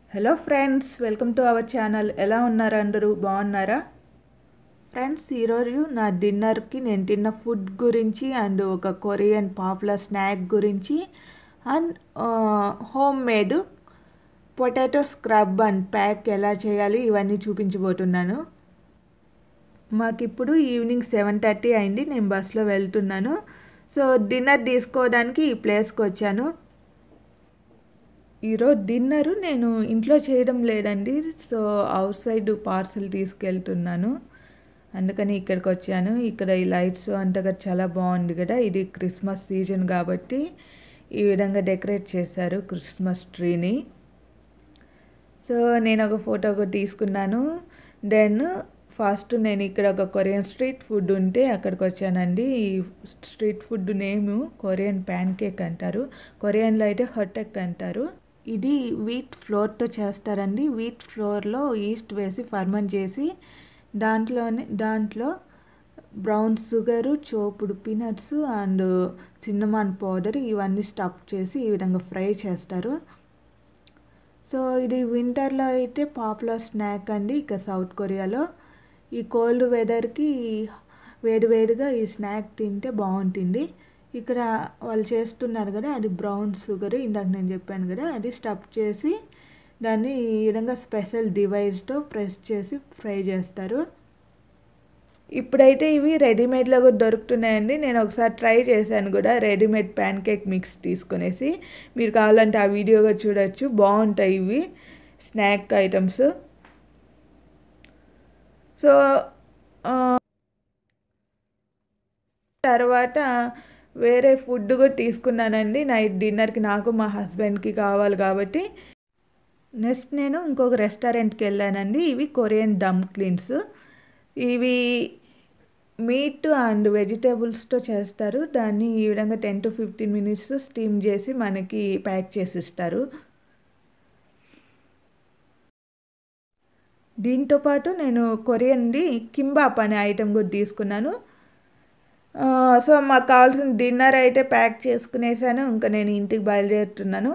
hello friends welcome to our channel ఎలా ఉన్నారు అందరూ బాగున్నారా ఫ్రెండ్స్ ఈరోజు నా డిన్నర్కి నేను తిన్న ఫుడ్ గురించి అండ్ ఒక కొరియన్ పాపులర్ స్నాక్ గురించి and home made potato scrub and pack ఎలా చేయాలి ఇవన్నీ చూపించబోతున్నాను మాకిప్పుడు ఈవినింగ్ సెవెన్ థర్టీ అయింది నేను బస్లో వెళ్తున్నాను సో డిన్నర్ తీసుకోవడానికి ఈ ప్లేస్కి వచ్చాను ఈరోజు డిన్నరు నేను ఇంట్లో చేయడం లేదండి సో అవుట్ సైడ్ పార్సల్ తీసుకెళ్తున్నాను అందుకని ఇక్కడికి వచ్చాను ఇక్కడ ఈ లైట్స్ అంతగా చాలా బాగుంది కదా ఇది క్రిస్మస్ సీజన్ కాబట్టి ఈ విధంగా డెకరేట్ చేశారు క్రిస్మస్ ట్రీని సో నేను ఒక ఫోటో కూడా తీసుకున్నాను దెన్ ఫస్ట్ నేను ఇక్కడ ఒక కొరియన్ స్ట్రీట్ ఫుడ్ ఉంటే అక్కడికి వచ్చానండి ఈ స్ట్రీట్ ఫుడ్ నేము కొరియన్ ప్యాన్ కేక్ అంటారు కొరియన్లో అయితే హొటెక్ అంటారు ఇది వీట్ ఫ్లోర్తో చేస్తారండి వీట్ ఫ్లోర్లో ఈస్ట్ వేసి ఫర్మెంట్ చేసి దాంట్లోనే దాంట్లో brown sugar chopped peanuts and cinnamon powder ఇవన్నీ స్టఫ్ చేసి ఈ విధంగా ఫ్రై చేస్తారు సో ఇది వింటర్లో అయితే పాపులర్ స్నాక్ అండి ఇక సౌత్ కొరియాలో ఈ కోల్డ్ వెదర్కి వేడివేడిగా ఈ స్నాక్ తింటే బాగుంటుంది ఇక్కడ వాళ్ళు చేస్తున్నారు కదా అది బ్రౌన్ షుగర్ ఇందాక నేను చెప్పాను కదా అది స్టఫ్ చేసి దాన్ని ఈ విధంగా స్పెషల్ డివైస్తో ప్రెస్ చేసి ఫ్రై చేస్తారు ఇప్పుడైతే ఇవి రెడీమేడ్లో కూడా దొరుకుతున్నాయండి నేను ఒకసారి ట్రై చేశాను కూడా రెడీమేడ్ ప్యాన్ కేక్ మిక్స్ తీసుకునేసి మీరు కావాలంటే ఆ వీడియోగా చూడొచ్చు బాగుంటాయి ఇవి స్నాక్ ఐటమ్స్ సో తర్వాత వేరే ఫుడ్ కూడా తీసుకున్నానండి నైట్ డిన్నర్కి నాకు మా హస్బెండ్కి కావాలి కాబట్టి నెక్స్ట్ నేను ఇంకొక రెస్టారెంట్కి వెళ్ళానండి ఇవి కొరియన్ డంప్లిన్స్ ఇవి మీట్ అండ్ వెజిటేబుల్స్తో చేస్తారు దాన్ని ఈ విధంగా ten to fifteen minutes steam చేసి మనకి ప్యాక్ చేసి ఇస్తారు దీంతోపాటు నేను కొరియన్ది కింబాప్ అనే ఐటెం కూడా తీసుకున్నాను సో మాకు కావాల్సిన డిన్నర్ అయితే ప్యాక్ చేసుకునేసాను ఇంకా నేను ఇంటికి బయలుదేరుతున్నాను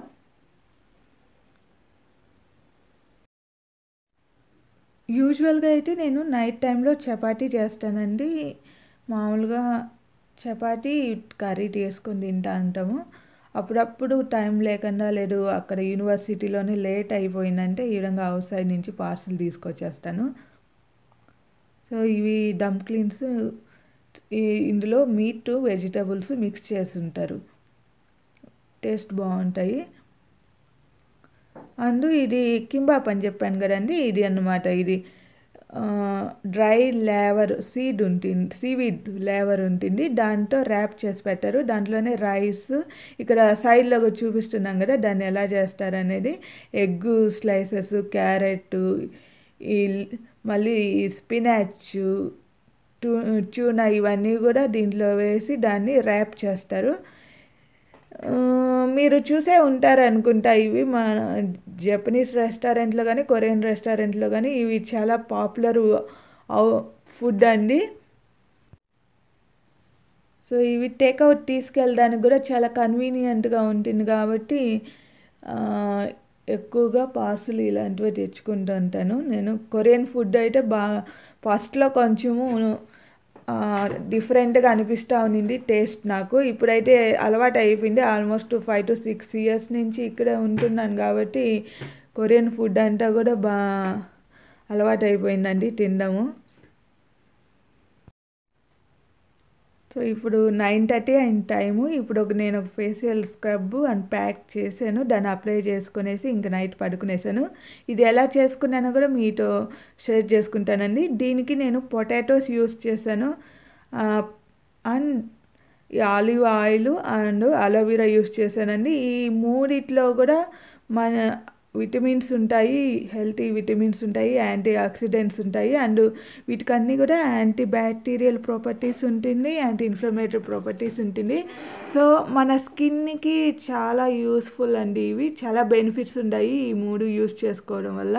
యూజువల్గా అయితే నేను నైట్ టైంలో చపాతీ చేస్తానండి మామూలుగా చపాతీ కర్రీ చేసుకొని తింటా అంటాము అప్పుడప్పుడు టైం లేకుండా లేదు అక్కడ యూనివర్సిటీలోనే లేట్ అయిపోయిందంటే ఈ విధంగా అవుట్ సైడ్ నుంచి పార్సల్ తీసుకొచ్చేస్తాను సో ఇవి డంప్లిన్స్ ఇందులో మీట్ వెజిటబుల్స్ మిక్స్ చేసి ఉంటారు టేస్ట్ బాగుంటాయి అండ్ ఇది కింబాప్ అని చెప్పాను కదండి ఇది అన్నమాట ఇది డ్రై లేవర్ సీడ్ ఉంటుంది సీవీడ్ లేవర్ ఉంటుంది దాంతో ర్యాప్ చేసి పెట్టారు దాంట్లోనే రైస్ ఇక్కడ సైడ్లో చూపిస్తున్నాం కదా దాన్ని ఎలా చేస్తారు అనేది ఎగ్ స్లైసెస్ క్యారెట్ ఈ మళ్ళీ స్పినాచ్ టూ ట్యూనా ఇవన్నీ కూడా దీంట్లో వేసి దాన్ని ర్యాప్ చేస్తారు మీరు చూసే ఉంటారు అనుకుంటా ఇవి మా జపనీస్ రెస్టారెంట్లో కానీ కొరియన్ రెస్టారెంట్లో కానీ ఇవి చాలా పాపులర్ ఫుడ్ అండి సో ఇవి టేక్అవుట్ తీసుకెళ్ళడానికి కూడా చాలా కన్వీనియంట్గా ఉంటుంది కాబట్టి ఎక్కువగా పార్సులు ఇలాంటివి తెచ్చుకుంటూ ఉంటాను నేను కొరియన్ ఫుడ్ అయితే బాగా ఫస్ట్లో కొంచెము డిఫరెంట్గా అనిపిస్తూ ఉన్నింది టేస్ట్ నాకు ఇప్పుడైతే అలవాటు అయిపోయింది almost five to six years నుంచి ఇక్కడే ఉంటున్నాను కాబట్టి కొరియన్ ఫుడ్ అంతా కూడా బా అలవాటు అయిపోయిందండి తినడము సో ఇప్పుడు నైన్ థర్టీ అయిన టైము ఇప్పుడు ఒక నేను ఒక ఫేషియల్ స్క్రబ్ అండ్ ప్యాక్ చేశాను దాన్ని అప్లై చేసుకునేసి ఇంకా నైట్ పడుకునేసాను ఇది ఎలా చేసుకున్నానో కూడా మీతో షేర్ చేసుకుంటానండి దీనికి నేను పొటాటోస్ యూస్ చేశాను and olive oil and aloe vera use చేశానండి ఈ మూడిట్లో కూడా మన విటమిన్స్ ఉంటాయి హెల్తీ విటమిన్స్ ఉంటాయి యాంటీ ఆక్సిడెంట్స్ ఉంటాయి అండ్ వీటికన్నీ కూడా యాంటీ బ్యాక్టీరియల్ ప్రాపర్టీస్ ఉంటుంది యాంటీ ఇన్ఫ్లమేటరీ ప్రాపర్టీస్ ఉంటుంది సో మన స్కిన్కి చాలా యూస్ఫుల్ అండి ఇవి చాలా బెనిఫిట్స్ ఉన్నాయి ఈ మూడు యూస్ చేసుకోవడం వల్ల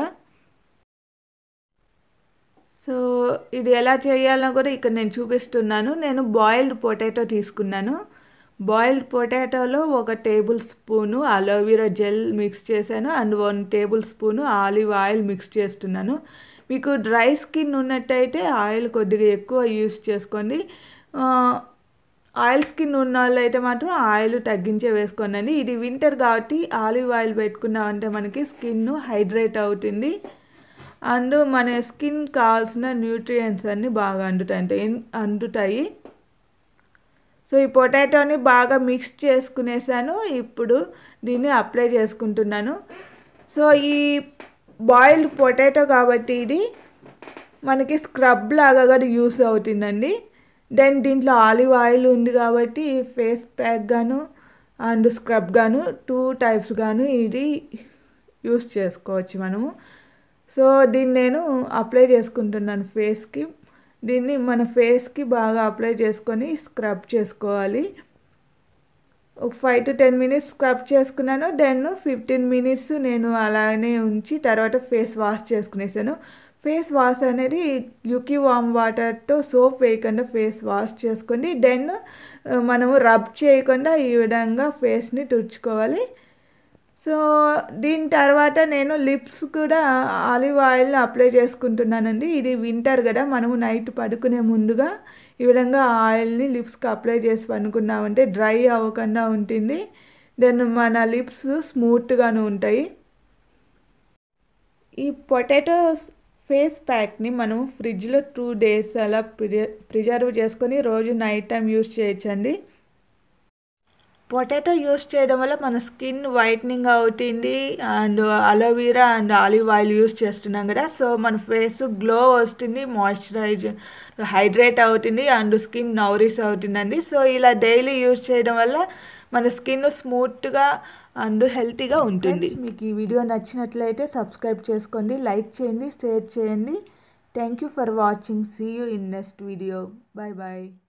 సో ఇది ఎలా చేయాలో కూడా ఇక్కడ నేను చూపిస్తున్నాను నేను బాయిల్డ్ పొటాటో తీసుకున్నాను బాయిల్డ్ పొటాటోలో ఒక tablespoon aloe vera gel mix చేశాను and one tablespoon olive oil mix చేస్తున్నాను మీకు డ్రై స్కిన్ ఉన్నట్టయితే ఆయిల్ కొద్దిగా ఎక్కువ యూస్ చేసుకోండి ఆయిల్ స్కిన్ ఉన్న వాళ్ళు అయితే మాత్రం ఆయిల్ తగ్గించే వేసుకోండి ఇది వింటర్ కాబట్టి ఆలివ్ ఆయిల్ పెట్టుకున్నామంటే మనకి స్కిన్ హైడ్రేట్ అవుతుంది అండ్ మన స్కిన్ కావాల్సిన న్యూట్రియంట్స్ అన్నీ బాగా అందుతాయి అందుతాయి సో ఈ పొటాటోని బాగా మిక్స్ చేసుకునేసాను ఇప్పుడు దీన్ని అప్లై చేసుకుంటున్నాను సో ఈ బాయిల్డ్ పొటాటో కాబట్టి ఇది మనకి స్క్రబ్ లాగా కూడా యూస్ అవుతుందండి దెన్ దీంట్లో ఆలివ్ ఆయిల్ ఉంది కాబట్టి ఫేస్ ప్యాక్ గాను అండ్ స్క్రబ్ గాను టూ టైప్స్ గాను ఇది యూస్ చేసుకోవచ్చు మనము సో దీన్ని నేను అప్లై చేసుకుంటున్నాను ఫేస్కి దీన్ని మన ఫేస్కి బాగా అప్లై చేసుకొని స్క్రబ్ చేసుకోవాలి ఒక five to ten minutes scrub చేసుకున్నాను దెన్ ఫిఫ్టీన్ మినిట్స్ నేను అలానే ఉంచి తర్వాత ఫేస్ వాష్ చేసుకునేసాను ఫేస్ వాష్ అనేది లుకీ వామ్ వాటర్తో సోప్ వేయకుండా ఫేస్ వాష్ చేసుకొని దెన్ మనము రబ్ చేయకుండా ఈ విధంగా ఫేస్ని తుడుచుకోవాలి సో దీని తర్వాత నేను లిప్స్ కూడా ఆలివ్ ఆయిల్ని అప్లై చేసుకుంటున్నానండి ఇది వింటర్ కదా మనము నైట్ పడుకునే ముందుగా ఈ విధంగా ఆయిల్ని లిప్స్కి అప్లై చేసి పనుకున్నామంటే డ్రై అవ్వకుండా ఉంటుంది దెన్ మన లిప్స్ స్మూత్గాను ఉంటాయి ఈ పొటాటోస్ ఫేస్ ప్యాక్ని మనం ఫ్రిడ్జ్లో టూ డేస్ అలా ప్రిజర్వ్ చేసుకొని రోజు నైట్ టైం యూస్ చేయొచ్చండి పొటాటో యూస్ చేయడం వల్ల మన స్కిన్ వైట్నింగ్ అవుతుంది and aloe vera and olive oil use చేస్తున్నాం కదా సో మన ఫేస్ గ్లో వస్తుంది మాయిశ్చరైజ్ హైడ్రేట్ అవుతుంది అండ్ స్కిన్ నౌరిస్ అవుతుందండి సో ఇలా డైలీ యూస్ చేయడం వల్ల మన స్కిన్ స్మూత్గా అండ్ హెల్తీగా ఉంటుంది మీకు ఈ వీడియో నచ్చినట్లయితే సబ్స్క్రైబ్ చేసుకోండి లైక్ చేయండి షేర్ చేయండి thank you for watching see you in next video bye bye